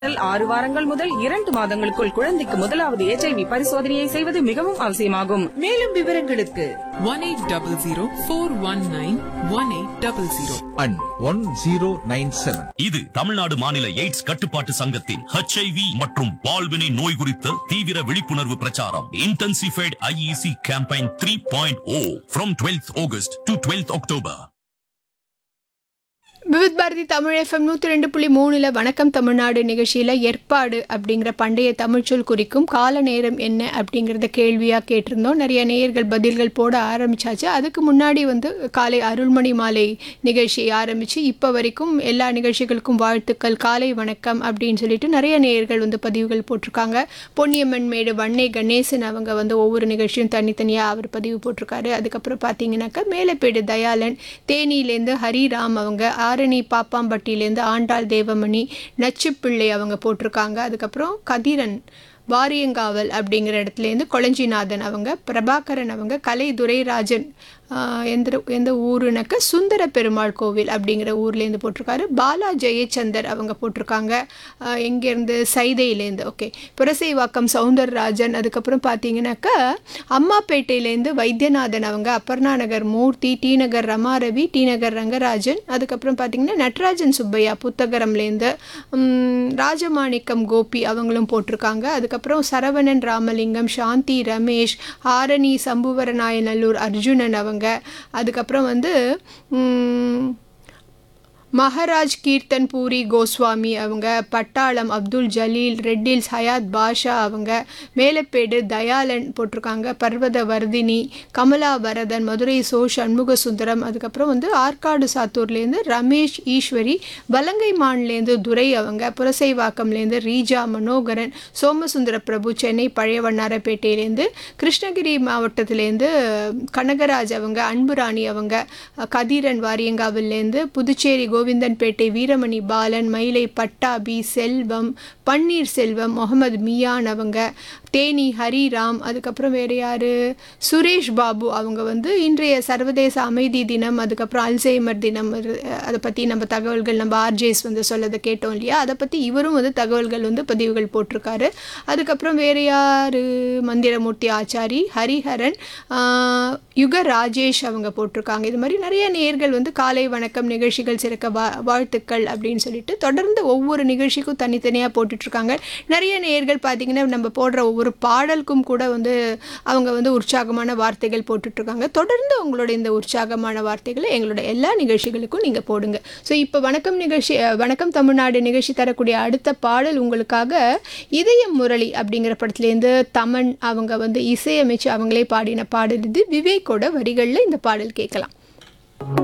முதல் ஆறு வாரங்கள் முதல் இரண்டு மாதங்களுக்குள் குழந்தைக்கு முதலாவது எச்ஐவி பரிசோதனையை செய்வது மிகவும் அவசியமாகும் மேலும் விவரங்களுக்கு one 1800 and 1097. இது தமிழ்நாடு மாநில எய்ட்ஸ் கட்டுப்பாட்டு சங்கத்தின் ஹெச்ஐவி மற்றும் பால்வினை நோய் குறித்த தீவிர விழிப்புணர்வு பிரச்சாரம் intensified IEC campaign three point O from twelfth August to twelfth October Vividh Bharati Tamil FM நூற்றி ரெண்டு புள்ளி மூணில் வணக்கம் தமிழ்நாடு நிகழ்ச்சியில் ஏற்பாடு அப்படிங்கிற பண்டைய தமிழ்ச்சொல் குறிக்கும் கால நேரம் என்ன அப்படிங்கிறத கேள்வியாக கேட்டிருந்தோம் நிறைய நேயர்கள் பதில்கள் போட ஆரம்பிச்சாச்சு அதுக்கு முன்னாடி வந்து காலை அருள்மணி மாலை நிகழ்ச்சி ஆரம்பித்து இப்போ வரைக்கும் எல்லா நிகழ்ச்சிகளுக்கும் வாழ்த்துக்கள் காலை வணக்கம் அப்படின்னு சொல்லிட்டு நிறைய நேயர்கள் வந்து பதிவுகள் போட்டிருக்காங்க பொன்னியம்மன் மேடு வண்ணே கணேசன் அவங்க வந்து ஒவ்வொரு நிகழ்ச்சியும் தனித்தனியாக அவர் பதிவு போட்டிருக்காரு அதுக்கப்புறம் பார்த்தீங்கன்னாக்கா மேலப்பேடு தயாளன் தேனியிலேருந்து ஹரிராம் அவங்க ஆரணி பாப்பாம்பட்டியிலேருந்து ஆண்டாள் தேவமணி நச்சுப்பிள்ளை அவங்க போட்டிருக்காங்க அதுக்கப்புறம் கதிரன் வாரியங்காவல் அப்படிங்கிற இடத்துலேருந்து கொளஞ்சிநாதன் அவங்க பிரபாகரன் அவங்க கலை துரைராஜன் ஆஹ், எந்த எந்த ஊருனாக்க சுந்தர பெருமாள் கோவில் அப்படிங்கிற ஊர்லேருந்து போட்டிருக்காரு பாலா ஜெயச்சந்தர் அவங்க போட்டிருக்காங்க ஆஹ், எங்கேருந்து சைதையிலேருந்து ஓகே புரசைவாக்கம் சவுந்தரராஜன் அதுக்கப்புறம் பார்த்தீங்கன்னாக்கா அம்மாப்பேட்டையிலேருந்து வைத்தியநாதன் அவங்க அப்பர்ணா நகர் மூர்த்தி டி நகர் ரமாரவி டி நகர் ரங்கராஜன் அதுக்கப்புறம் பார்த்தீங்கன்னா நட்ராஜன் சுப்பையா புத்தகரம்லேருந்து உம், ராஜமாணிக்கம் கோபி அவங்களும் போட்டிருக்காங்க அதுக்கப்புறம் சரவணன் ராமலிங்கம் சாந்தி ரமேஷ் ஆரணி சம்புவரநாயநல்லூர் அர்ஜுனன் அவங்க அதுக்கப்புறம் வந்து உம், மகாராஜ் கீர்த்தன் பூரி கோஸ்வாமி அவங்க பட்டாளம் அப்துல் ஜலீல் ரெட்டில்ஸ் ஹயாத் பாஷா அவங்க மேலப்பேடு தயாளன் போட்டிருக்காங்க பர்வத வர்தினி கமலா வரதன் மதுரை சோ சண்முக சுந்தரம் அதுக்கப்புறம் வந்து ஆற்காடு சாத்தூர்லேருந்து ரமேஷ் ஈஸ்வரி வலங்கை மான்லேருந்து துரை அவங்க புரசைவாக்கம்லேருந்து ரீஜா மனோகரன் சோமசுந்தர பிரபு சென்னை பழைய வண்ணாரப்பேட்டையிலேருந்து கிருஷ்ணகிரி மாவட்டத்திலேருந்து கனகராஜ் அவங்க அன்புராணி அவங்க கதிரன் வாரியங்காவிலேருந்து புதுச்சேரி கோவிந்தன்பேட்டை வீரமணி பாலன் மயிலை பட்டாபி செல்வம் பன்னீர் செல்வம் முகமது மியான் அவங்க தேனி ஹரிராம் அதுக்கப்புறம் வேறு யார் சுரேஷ் பாபு அவங்க வந்து இன்றைய சர்வதேச அமைதி தினம் அதுக்கப்புறம் அல்சைமர் தினம் இரு- அதை பற்றி நம்ம தகவல்கள் நம்ம ஆர்ஜேஸ் வந்து சொல்லதை கேட்டோம் இல்லையா அதை பற்றி இவரும் வந்து தகவல்கள் வந்து பதிவுகள் போட்டிருக்காரு அதுக்கப்புறம் வேறு யார் மந்திரமூர்த்தி ஆச்சாரி ஹரிஹரன் ஆஹ், யுக ராஜேஷ் அவங்க போட்டிருக்காங்க இது மாதிரி நிறைய நேர்கள் வந்து காலை வணக்கம் நிகழ்ச்சிகள் சிறக்க வா வாழ்த்துக்கள் அப்படின்னு சொல்லிட்டு தொடர்ந்து ஒவ்வொரு நிகழ்ச்சிக்கும் தனித்தனியாக போட்டுட்ருக்காங்க நிறைய நேர்கள் பார்த்தீங்கன்னா நம்ம போடுற ஒவ்வொரு பாடலுக்கும் கூட வந்து அவங்க வந்து உற்சாகமான வார்த்தைகள் போட்டுட்ருக்காங்க தொடர்ந்து உங்களோட இந்த உற்சாகமான வார்த்தைகளை எங்களோட எல்லா நிகழ்ச்சிகளுக்கும் நீங்கள் போடுங்க ஸோ இப்போ வணக்கம் நிகழ்ச்சி அஹ், வணக்கம் தமிழ்நாடு நிகழ்ச்சி தரக்கூடிய அடுத்த பாடல் உங்களுக்காக இதயம் முரளி அப்படிங்கிற படத்துலேருந்து தமன் அவங்க வந்து இசையமைச்சு அவங்களே பாடின பாடல் இது விவேக்கோட வரிகளில் இந்த பாடல் கேட்கலாம்